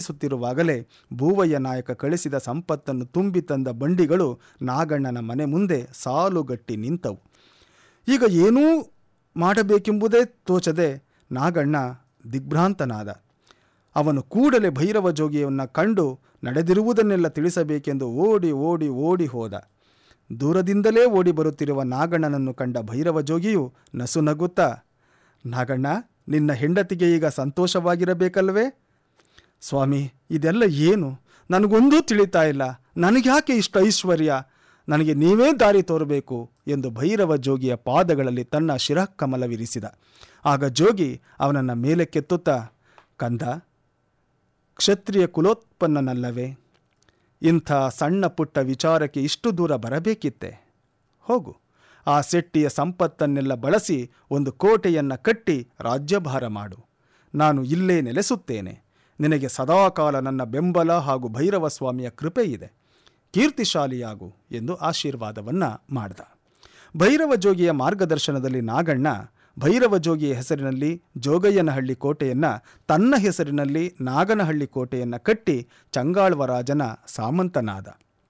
ಪ್ರಯಾಣಿಸುತ್ತಿರುವಾಗಲೇ ಭೂವಯ್ಯ ನಾಯಕ ಕಳಿಸಿದ ಸಂಪತ್ತನ್ನು ತುಂಬಿ ತಂದ ಬಂಡಿಗಳು ನಾಗಣ್ಣನ ಮನೆ ಮುಂದೆ ಸಾಲುಗಟ್ಟಿ ನಿಂತವು ಈಗ ಏನೂ ಮಾಡಬೇಕೆಂಬುದೇ ತೋಚದೆ ನಾಗಣ್ಣ ದಿಗ್ಭ್ರಾಂತನಾದ ಅವನು ಕೂಡಲೇ ಭೈರವ ಜೋಗಿಯನ್ನು ಕಂಡು ನಡೆದಿರುವುದನ್ನೆಲ್ಲ ತಿಳಿಸಬೇಕೆಂದು ಓಡಿ ಓಡಿ ಓಡಿ ಹೋದ ದೂರದಿಂದಲೇ ಓಡಿ ಬರುತ್ತಿರುವ ನಾಗಣ್ಣನನ್ನು ಕಂಡ ಭೈರವ ಜೋಗಿಯು ನಸು ನಗುತ್ತಾ ನಾಗಣ್ಣ ನಿನ್ನ ಹೆಂಡತಿಗೆ ಈಗ ಸಂತೋಷವಾಗಿರಬೇಕಲ್ವೇ ಸ್ವಾಮಿ ಇದೆಲ್ಲ ಏನು ನನಗೊಂದೂ ತಿಳಿತಾ ಇಲ್ಲ ನನಗ್ಯಾಕೆ ಇಷ್ಟು ಐಶ್ವರ್ಯ ನನಗೆ ನೀವೇ ದಾರಿ ತೋರಬೇಕು ಎಂದು ಭೈರವ ಜೋಗಿಯ ಪಾದಗಳಲ್ಲಿ ತನ್ನ ಶಿರಃಕಮಲವಿರಿಸಿದ ಆಗ ಜೋಗಿ ಅವನನ್ನು ಮೇಲಕ್ಕೆತ್ತುತ್ತಾ ಕಂದ ಕ್ಷತ್ರಿಯ ಕುಲೋತ್ಪನ್ನನಲ್ಲವೇ ಇಂಥ ಸಣ್ಣ ಪುಟ್ಟ ವಿಚಾರಕ್ಕೆ ಇಷ್ಟು ದೂರ ಬರಬೇಕಿತ್ತೆ ಹೋಗು ಆ ಸೆಟ್ಟಿಯ ಸಂಪತ್ತನ್ನೆಲ್ಲ ಬಳಸಿ ಒಂದು ಕೋಟೆಯನ್ನು ಕಟ್ಟಿ ರಾಜ್ಯಭಾರ ಮಾಡು ನಾನು ಇಲ್ಲೇ ನೆಲೆಸುತ್ತೇನೆ ನಿನಗೆ ಸದಾಕಾಲ ನನ್ನ ಬೆಂಬಲ ಹಾಗೂ ಭೈರವ ಸ್ವಾಮಿಯ ಕೃಪೆ ಇದೆ ಕೀರ್ತಿಶಾಲಿಯಾಗು ಎಂದು ಆಶೀರ್ವಾದವನ್ನ ಮಾಡ್ದ ಭೈರವ ಜೋಗಿಯ ಮಾರ್ಗದರ್ಶನದಲ್ಲಿ ನಾಗಣ್ಣ ಭೈರವ ಜೋಗಿಯ ಹೆಸರಿನಲ್ಲಿ ಜೋಗಯ್ಯನಹಳ್ಳಿ ಕೋಟೆಯನ್ನ ತನ್ನ ಹೆಸರಿನಲ್ಲಿ ನಾಗನಹಳ್ಳಿ ಕೋಟೆಯನ್ನ ಕಟ್ಟಿ ಚಂಗಾಳ್ವರಾಜನ ಸಾಮಂತನಾದ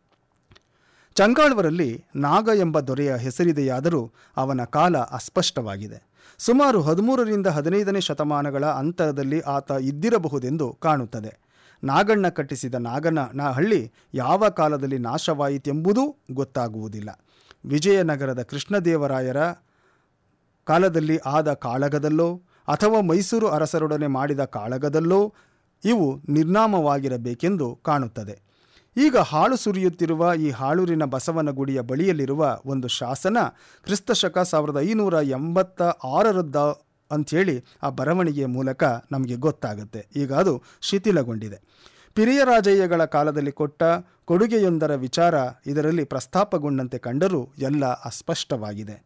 ಚಂಗಾಳ್ವರಲ್ಲಿ ನಾಗ ಎಂಬ ದೊರೆಯ ಹೆಸರಿದೆಯಾದರೂ ಅವನ ಕಾಲ ಅಸ್ಪಷ್ಟವಾಗಿದೆ ಸುಮಾರು ಹದಿಮೂರರಿಂದ ಹದಿನೈದನೇ ಶತಮಾನಗಳ ಅಂತರದಲ್ಲಿ ಆತ ಇದ್ದಿರಬಹುದೆಂದು ಕಾಣುತ್ತದೆ ನಾಗಣ್ಣ ಕಟ್ಟಿಸಿದ ನಾಗನ ನ ಹಳ್ಳಿ ಯಾವ ಕಾಲದಲ್ಲಿ ನಾಶವಾಯಿತೆಂಬುದೂ ಗೊತ್ತಾಗುವುದಿಲ್ಲ ವಿಜಯನಗರದ ಕೃಷ್ಣದೇವರಾಯರ ಕಾಲದಲ್ಲಿ ಆದ ಕಾಳಗದಲ್ಲೋ ಅಥವಾ ಮೈಸೂರು ಅರಸರೊಡನೆ ಮಾಡಿದ ಕಾಳಗದಲ್ಲೋ ಇವು ನಿರ್ನಾಮವಾಗಿರಬೇಕೆಂದು ಕಾಣುತ್ತದೆ ಈಗ ಹಾಳು ಸುರಿಯುತ್ತಿರುವ ಈ ಹಾಳೂರಿನ ಬಸವನ ಗುಡಿಯ ಬಳಿಯಲ್ಲಿರುವ ಒಂದು ಶಾಸನ ಕ್ರಿಸ್ತಶಕ ಸಾವಿರದ ಐನೂರ ಎಂಬತ್ತ ಆರರದ್ದ ಅಂಥೇಳಿ ಆ ಬರವಣಿಗೆಯ ಮೂಲಕ ನಮಗೆ ಗೊತ್ತಾಗುತ್ತೆ ಈಗ ಅದು ಶಿಥಿಲಗೊಂಡಿದೆ ಪಿರಿಯರಾಜಯ್ಯಗಳ ಕಾಲದಲ್ಲಿ ಕೊಟ್ಟ ಕೊಡುಗೆಯೊಂದರ ವಿಚಾರ ಇದರಲ್ಲಿ ಪ್ರಸ್ತಾಪಗೊಂಡಂತೆ ಕಂಡರೂ ಎಲ್ಲ ಅಸ್ಪಷ್ಟವಾಗಿದೆ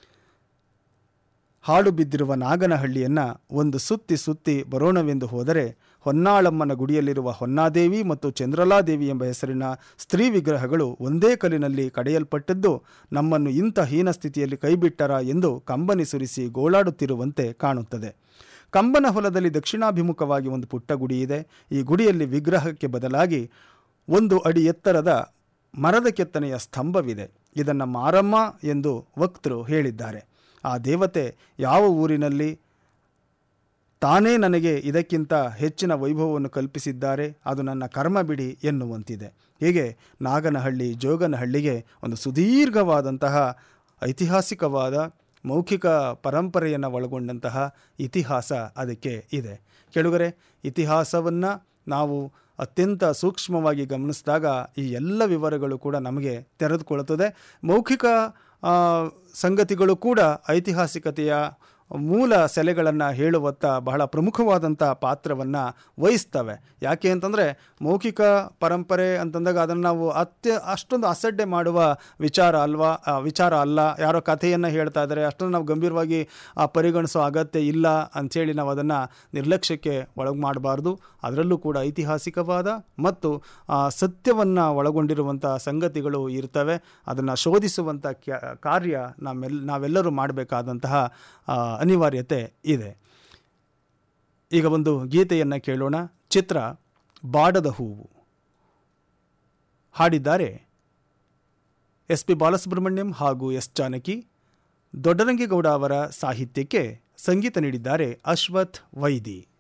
ಹಾಳು ಬಿದ್ದಿರುವ ನಾಗನಹಳ್ಳಿಯನ್ನ ಒಂದು ಸುತ್ತಿ ಸುತ್ತಿ ಬರೋಣವೆಂದು ಹೋದರೆ ಹೊನ್ನಾಳಮ್ಮನ ಗುಡಿಯಲ್ಲಿರುವ ಹೊನ್ನಾದೇವಿ ಮತ್ತು ಚಂದ್ರಲಾದೇವಿ ಎಂಬ ಹೆಸರಿನ ಸ್ತ್ರೀ ವಿಗ್ರಹಗಳು ಒಂದೇ ಕಲ್ಲಿನಲ್ಲಿ ಕಡೆಯಲ್ಪಟ್ಟದ್ದು ನಮ್ಮನ್ನು ಇಂಥ ಹೀನ ಸ್ಥಿತಿಯಲ್ಲಿ ಕೈಬಿಟ್ಟರ ಎಂದು ಕಂಬನಿ ಸುರಿಸಿ ಗೋಳಾಡುತ್ತಿರುವಂತೆ ಕಾಣುತ್ತದೆ ಕಂಬನ ಹೊಲದಲ್ಲಿ ದಕ್ಷಿಣಾಭಿಮುಖವಾಗಿ ಒಂದು ಪುಟ್ಟ ಗುಡಿ ಇದೆ ಈ ಗುಡಿಯಲ್ಲಿ ವಿಗ್ರಹಕ್ಕೆ ಬದಲಾಗಿ ಒಂದು ಅಡಿ ಎತ್ತರದ ಮರದ ಕೆತ್ತನೆಯ ಸ್ತಂಭವಿದೆ ಇದನ್ನು ಮಾರಮ್ಮ ಎಂದು ವಕ್ತರು ಹೇಳಿದ್ದಾರೆ ಆ ದೇವತೆ ಯಾವ ಊರಿನಲ್ಲಿ ತಾನೇ ನನಗೆ ಇದಕ್ಕಿಂತ ಹೆಚ್ಚಿನ ವೈಭವವನ್ನು ಕಲ್ಪಿಸಿದ್ದಾರೆ ಅದು ನನ್ನ ಕರ್ಮ ಬಿಡಿ ಎನ್ನುವಂತಿದೆ ಹೀಗೆ ನಾಗನಹಳ್ಳಿ ಜೋಗನಹಳ್ಳಿಗೆ ಒಂದು ಸುದೀರ್ಘವಾದಂತಹ ಐತಿಹಾಸಿಕವಾದ ಮೌಖಿಕ ಪರಂಪರೆಯನ್ನು ಒಳಗೊಂಡಂತಹ ಇತಿಹಾಸ ಅದಕ್ಕೆ ಇದೆ ಕೆಳಗರೆ ಇತಿಹಾಸವನ್ನು ನಾವು ಅತ್ಯಂತ ಸೂಕ್ಷ್ಮವಾಗಿ ಗಮನಿಸಿದಾಗ ಈ ಎಲ್ಲ ವಿವರಗಳು ಕೂಡ ನಮಗೆ ತೆರೆದುಕೊಳ್ಳುತ್ತದೆ ಮೌಖಿಕ ಆ, ಸಂಗತಿಗಳು ಕೂಡ ಐತಿಹಾಸಿಕತೆಯ ಮೂಲ ಸೆಲೆಗಳನ್ನು ಹೇಳುವತ್ತ ಬಹಳ ಪ್ರಮುಖವಾದಂಥ ಪಾತ್ರವನ್ನು ವಹಿಸ್ತವೆ ಯಾಕೆ ಅಂತಂದರೆ ಮೌಖಿಕ ಪರಂಪರೆ ಅಂತಂದಾಗ ಅದನ್ನು ನಾವು ಅತ್ಯ ಅಷ್ಟೊಂದು ಅಸಡ್ಡೆ ಮಾಡುವ ವಿಚಾರ ಅಲ್ವಾ ಆ, ವಿಚಾರ ಅಲ್ಲ ಯಾರೋ ಕಥೆಯನ್ನು ಹೇಳ್ತಾ ಇದ್ದಾರೆ ಅಷ್ಟೊಂದು ನಾವು ಗಂಭೀರವಾಗಿ ಆ, ಪರಿಗಣಿಸೋ ಅಗತ್ಯ ಇಲ್ಲ ಅಂಥೇಳಿ ನಾವು ಅದನ್ನು ನಿರ್ಲಕ್ಷ್ಯಕ್ಕೆ ಒಳಗೆ ಮಾಡಬಾರ್ದು ಅದರಲ್ಲೂ ಕೂಡ ಐತಿಹಾಸಿಕವಾದ ಮತ್ತು ಸತ್ಯವನ್ನು ಒಳಗೊಂಡಿರುವಂಥ ಸಂಗತಿಗಳು ಇರ್ತವೆ ಅದನ್ನು ಶೋಧಿಸುವಂಥ ಕ್ಯ ಕಾರ್ಯ ನಮ್ಮೆಲ್ ನಾವೆಲ್ಲರೂ ಮಾಡಬೇಕಾದಂತಹ ಆ, ಅನಿವಾರ್ಯತೆ ಇದೆ ಈಗ ಒಂದು ಗೀತೆಯನ್ನು ಕೇಳೋಣ ಚಿತ್ರ ಬಾಡದ ಹೂವು ಹಾಡಿದ್ದಾರೆ ಎಸ್ ಪಿ ಬಾಲಸುಬ್ರಹ್ಮಣ್ಯಂ ಹಾಗೂ ಎಸ್ ಜಾನಕಿ ದೊಡ್ಡರಂಗೇಗೌಡ ಅವರ ಸಾಹಿತ್ಯಕ್ಕೆ ಸಂಗೀತ ನೀಡಿದ್ದಾರೆ ಅಶ್ವಥ್ ವೈದಿ